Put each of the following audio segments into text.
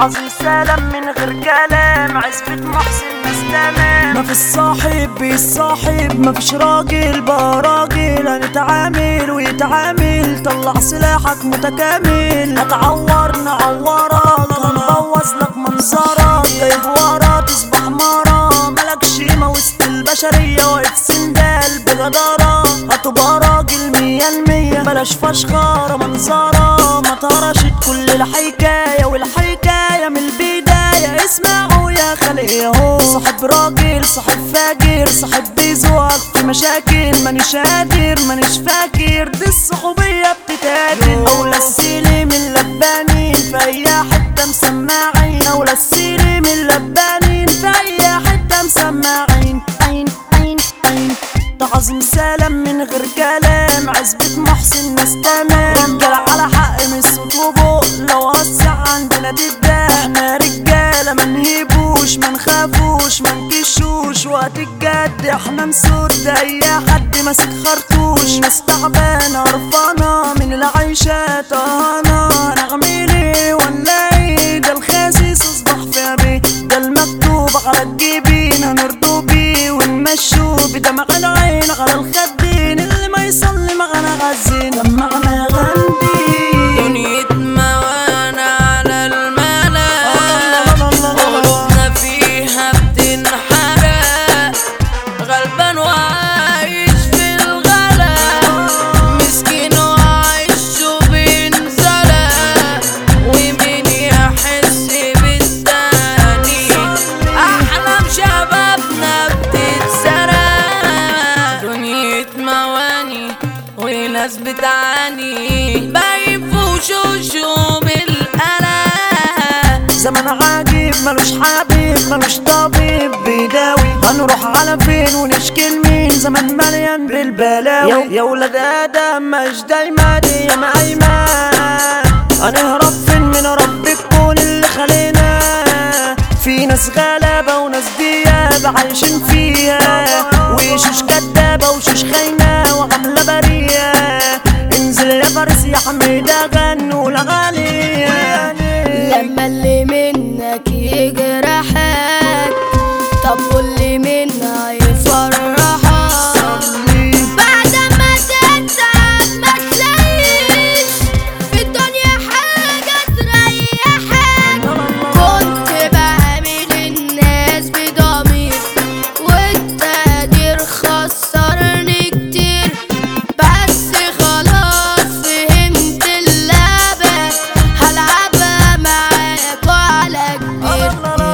عظيم سلام من غير كلام عزبة محسن ناس تمام ما في الصاحب بيصاحب ما فيش راجل بقى راجل هنتعامل ويتعامل طلع سلاحك متكامل هتعور نعورك هنبوظ لك منظرك جايب ورا تصبح مرة ملكش قيمة وسط البشرية واقف سندال بجدارة هتبقى راجل مية المية بلاش فشخرة منظرة ما طرشت كل الحكاية والحكاية من البداية اسمعوا يا خلق ياهو صاحب راجل صاحب فاجر صاحب بيزوق في مشاكل مانيش قادر مانيش فاكر دي الصحوبية بتتقاتل أولى السيلي من لبانين في أي حتة مسماعين أولى السيلي من لبانين في أي حتة مسماعين عين عين عين تعظيم سلام من غير كلام عزبة محسن ناس تمام رجال على حق من الصوت وبق لو وسع عندنا تتباع احنا رجالة ما نهيبوش ما نخافوش ما نكشوش وقت الجد احنا نسد اي حد ماسك خرطوش ناس تعبانة قرفانة من العيشة طهانة هنعمل ايه ولا ايه ده الخاسس اصبح في ابي ده المكتوب على الجبين هنرضو بيه ونمشوا بدمع العين على الخدين اللي ما يصلي معنا غزين دمعنا غندي دنيتنا وانا على الملا قلوبنا فيها بتنحرق غلبان وعايش في الغلا مسكين وعايش وبينزلق ومين يحس بالتاني احلام شبابنا بتتسرق دنيا مواني وناس بتعاني باين في وشوشهم القلق زمن عجيب ملوش حبيب ملوش طبيب بيداوي هنروح على فين ونشكي لمين زمن مليان بالبلاوي يا, يا ولاد ادم مش دايما دي يا ايمان هنهرب فين من رب الكون اللي خلينا في ناس غلابة وناس ديابة عايشين فيها وشوش كدابة وشوش خاينة وعاملة برية انزل يا فارس يا حميدة غنوا الأغاني لما اللي منك يجرحك طب واللي منا يفرحك بعد ما تتعب ما تلاقيش في الدنيا حاجة تريحك كنت بعامل الناس بضمير والتقدير خسرني كتير بس خلاص فهمت اللعبة هلعبها معاك وعلى كبير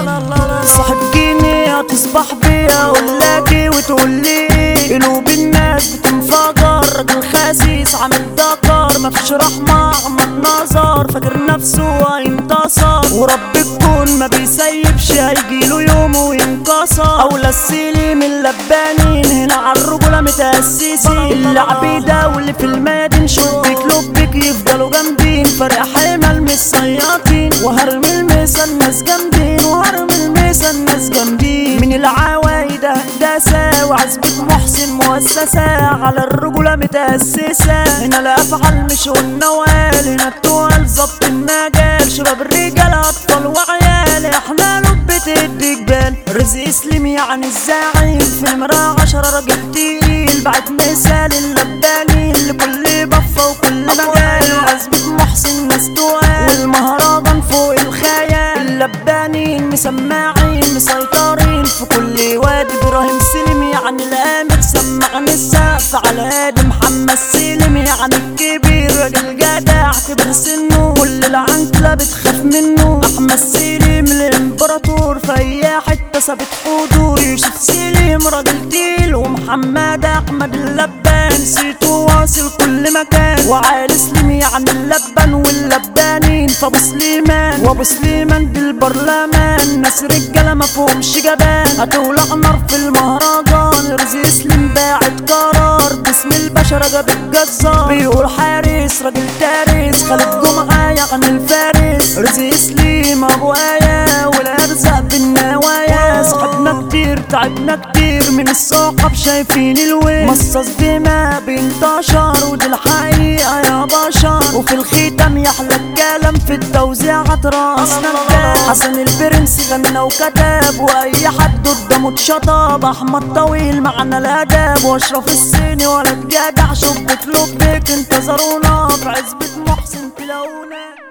صاحب جيني هتصبح بيا اقولك وتقول لي قلوب الناس بتنفجر راجل خسيس عامل دكر مفيش رحمة عمل نظر فاكر نفسه هينتصر ورب الكون ما بيسيبش هيجيله يوم وينكسر اولى السيلي من لبانين هنا عالرجولة متأسسين العبيدة واللي في المدين شبك لبك يفضلوا جامدين فرق حمل مش صياطين وهرمي المسا الناس جامدين وهرمي المسا الناس جامدين من العوايد هندسة وعزبة محسن مؤسسة على الرجولة متأسسة هنا الأفعال مش والنوال هنا التوال ظبط المجال شباب الرجال أطفال وعيال احنا لبة الدجال رزق سليم يعني الزعيم في مرة عشرة راجل تقيل بعد مثال اللبانين لكل بفة وكل مجال عزبة محسن ناس توال والمهرجان فوق الخيال اللبانين مسماعين مسيطرين في كل وادي ابراهيم سليم يعني الامر سمعني السقف على هادي محمد سليم يعني الكبير راجل جدع كبر سنه كل العنكلة بتخاف منه احمد سليم الامبراطور في اي حتة ثابت حضور يوسف سليم راجل تقيل ومحمد احمد اللبان سيته واصل كل مكان وعالي سليم يعني اللبن واللبانين فابو سليمان وابو سليمان دي البرلمان ناس رجاله ما فيهمش جبان هتولع نار في المهرجان رزق سليم باعت قرار باسم البشر جاب الجزار بيقول حارس راجل دارس خالد جمعه يعني الفارس رزق سليم ابو ايه والارزاق بالنوايا صاحبنا كتير تعبنا كتير من الصحاب شايفين الويل مصاص دماء بينتشر ودي الحقيقة يا بشر وفي الختام يحلى الكلام الكلام في التوزيع راسنا الجاب حسن البرنس غنى وكتب واي حد قدامه اتشطب احمد طويل معنا الاداب واشرف الصيني ولا جدع شبك لبك انتظرونا في عزبة محسن تلاقونا